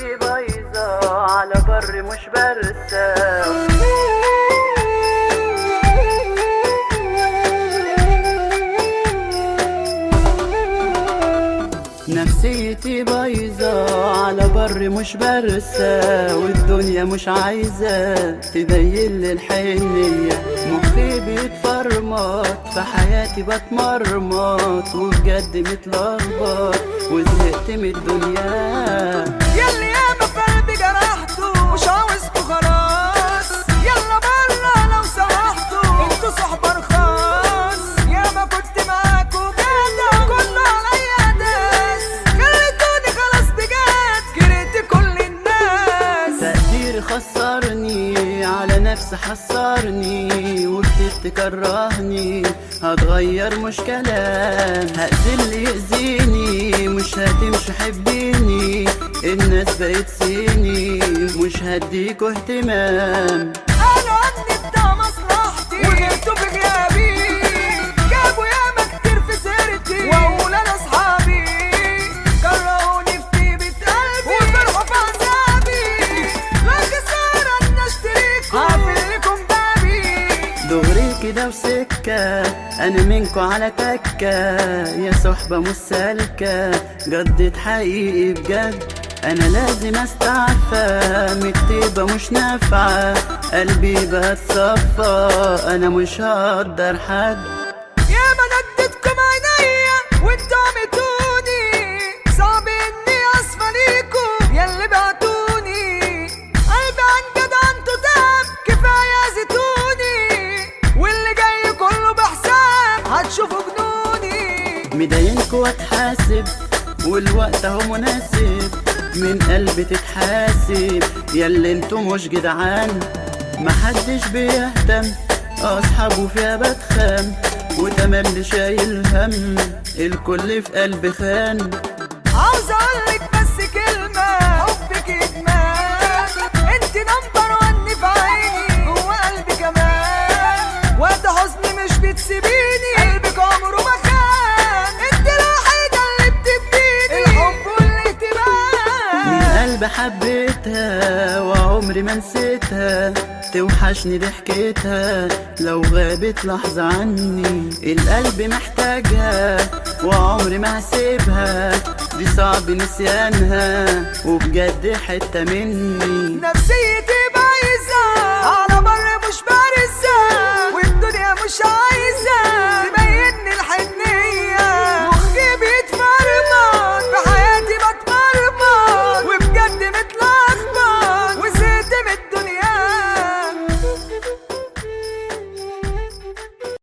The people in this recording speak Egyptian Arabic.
نفسيتي بايظة على بر مش برسى نفسيتي بايظة على بر مش برسى والدنيا مش عايزة تبين لي الحنية مخي بيتفرمط في حياتي بتمرمط وبجد متلخبط وزهقت من الدنيا يلي ياما في قلبي جرحته مش عاوزكوا خلاص يلا بره لو سمحتوا انتوا صحبة رخاص ياما كنت معاكوا جدع كله عليا داس خليتوني خلاص بجد كرهت كل الناس تقديري خسرني على نفسي حسرني وبديت تكرهني هتغير مش كلام هأذي اللي يأذيني مش هتمشي حبيني الناس بقت سيني مش هديكوا اهتمام انا عني بتاع مصلحتي وجبته في غيابي جابوا ياما كتير في سيرتي واقول انا اصحابي كرهوني في طيبة قلبي وفرحوا في عذابي لا خسارة ان اشتريكوا هقفل لكم بابي دغري كده وسكة أنا منكو على تكة يا صحبة مش سالكة جدت حقيقي بجد أنا لازم أستعفى مكتبة مش نافعة قلبي بقى اتصفى أنا مش هقدر حد ياما نديتكم عينيا وانتوا عمتوني صعب اني اصفى ليكوا ياللي بعتوني قلبي عن جدع انتوا تعب كفايه زيتوني واللي جاي كله بحساب هتشوفوا جنوني مضايقكوا واتحاسب والوقت اهو مناسب من قلبي تتحاسب ياللي انتوا مش جدعان محدش بيهتم اصحابه فيها بتخام وتملي شايل هم الكل في قلبي خان عاوز اقولك بس كلمة حبك ادمان انت نمبر ون في عيني جوه قلبي كمان وقت حزني مش بتسيبيني قلبك عمره ما خان انت الوحيدة اللي بتديني الحب والاهتمام من قلبي حبيتها وعمري ما نسيتها توحشني ضحكتها لو غابت لحظة عني القلب محتاجها وعمري ما هسيبها دي صعب نسيانها وبجد حتة مني نفسيتي بايظة على بر مش بارزة والدنيا مش عايزة